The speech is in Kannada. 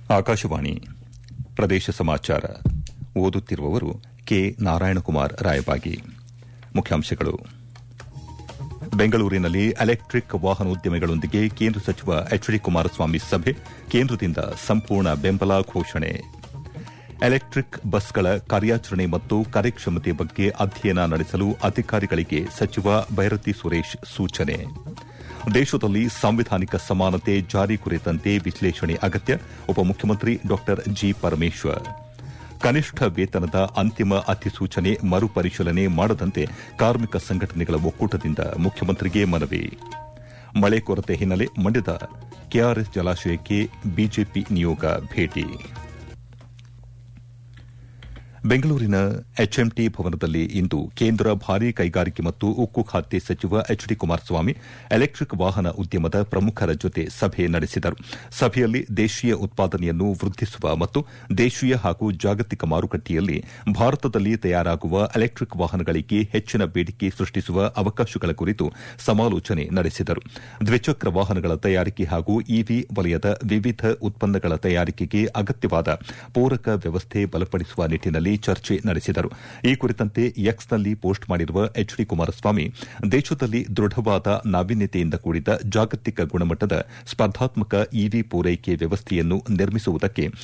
ಆಕಾಶವಾಣಿ ಪ್ರದೇಶ ಸಮಾಚಾರ ಓದುತ್ತಿರುವವರು ಕೆ ನಾರಾಯಣಕುಮಾರ್ ರಾಯಬಾಗಿ ಮುಖ್ಯಾಂಶಗಳು ಬೆಂಗಳೂರಿನಲ್ಲಿ ಎಲೆಕ್ಟಿಕ್ ವಾಹನೋದ್ಯಮಿಗಳೊಂದಿಗೆ ಕೇಂದ್ರ ಸಚಿವ ಎಚ್ ಡಿ ಕುಮಾರಸ್ವಾಮಿ ಸಭೆ ಕೇಂದ್ರದಿಂದ ಸಂಪೂರ್ಣ ಬೆಂಬಲ ಘೋಷಣೆ ಎಲೆಕ್ಟಿಕ್ ಬಸ್ಗಳ ಕಾರ್ಯಾಚರಣೆ ಮತ್ತು ಕಾರ್ಯಕ್ಷಮತೆ ಬಗ್ಗೆ ಅಧ್ಯಯನ ನಡೆಸಲು ಅಧಿಕಾರಿಗಳಿಗೆ ಸಚಿವ ಬೈರತಿ ಸುರೇಶ್ ಸೂಚನೆ ದೇಶದಲ್ಲಿ ಸಾಂವಿಧಾನಿಕ ಸಮಾನತೆ ಜಾರಿ ಕುರಿತಂತೆ ವಿಶ್ಲೇಷಣೆ ಅಗತ್ಯ ಉಪಮುಖ್ಯಮಂತ್ರಿ ಡಾ ಜಿ ಪರಮೇಶ್ವರ್ ಕನಿಷ್ಠ ವೇತನದ ಅಂತಿಮ ಅಧಿಸೂಚನೆ ಮರುಪರಿಶೀಲನೆ ಮಾಡದಂತೆ ಕಾರ್ಮಿಕ ಸಂಘಟನೆಗಳ ಒಕ್ಕೂಟದಿಂದ ಮುಖ್ಯಮಂತ್ರಿಗೆ ಮನವಿ ಮಳೆ ಕೊರತೆ ಹಿನ್ನೆಲೆ ಮಂಡ್ಯದ ಕೆಆರ್ಎಸ್ ಜಲಾಶಯಕ್ಕೆ ಬಿಜೆಪಿ ನಿಯೋಗ ಭೇಟಿ ಬೆಂಗಳೂರಿನ ಎಚ್ಎಂಟಿ ಭವನದಲ್ಲಿ ಇಂದು ಕೇಂದ್ರ ಭಾರೀ ಕೈಗಾರಿಕೆ ಮತ್ತು ಉಕ್ಕು ಖಾತೆ ಸಚಿವ ಎಚ್ ಡಿ ಕುಮಾರಸ್ವಾಮಿ ಎಲೆಕ್ಟಿಕ್ ವಾಹನ ಉದ್ಯಮದ ಪ್ರಮುಖರ ಜೊತೆ ಸಭೆ ನಡೆಸಿದರು ಸಭೆಯಲ್ಲಿ ದೇಶೀಯ ಉತ್ಪಾದನೆಯನ್ನು ವೃದ್ಧಿಸುವ ಮತ್ತು ದೇಶೀಯ ಹಾಗೂ ಜಾಗತಿಕ ಮಾರುಕಟ್ಟೆಯಲ್ಲಿ ಭಾರತದಲ್ಲಿ ತಯಾರಾಗುವ ಎಲೆಕ್ಟಿಕ್ ವಾಹನಗಳಿಗೆ ಹೆಚ್ಚಿನ ಬೇಡಿಕೆ ಸೃಷ್ಟಿಸುವ ಅವಕಾಶಗಳ ಕುರಿತು ಸಮಾಲೋಚನೆ ನಡೆಸಿದರು ದ್ವಿಚಕ್ರ ವಾಹನಗಳ ತಯಾರಿಕೆ ಹಾಗೂ ಇವಿ ವಲಯದ ವಿವಿಧ ಉತ್ಪನ್ನಗಳ ತಯಾರಿಕೆಗೆ ಅಗತ್ಯವಾದ ಪೂರಕ ವ್ಯವಸ್ಥೆ ಬಲಪಡಿಸುವ ನಿಟ್ಟಿನಲ್ಲಿ ಚರ್ಚೆ ನಡೆಸಿದರು ಈ ಕುರಿತಂತೆ ಎಕ್ಸ್ನಲ್ಲಿ ಪೋಸ್ಟ್ ಮಾಡಿರುವ ಎಚ್ ಡಿ ಕುಮಾರಸ್ವಾಮಿ ದೇಶದಲ್ಲಿ ದೃಢವಾದ ನಾವೀನ್ಯತೆಯಿಂದ ಕೂಡಿದ ಜಾಗತಿಕ ಗುಣಮಟ್ಟದ ಸ್ಪರ್ಧಾತ್ಮಕ ಇವಿ ಪೂರೈಕೆ ವ್ಯವಸ್ಥೆಯನ್ನು ನಿರ್ಮಿಸುವುದಕ್ಕೆ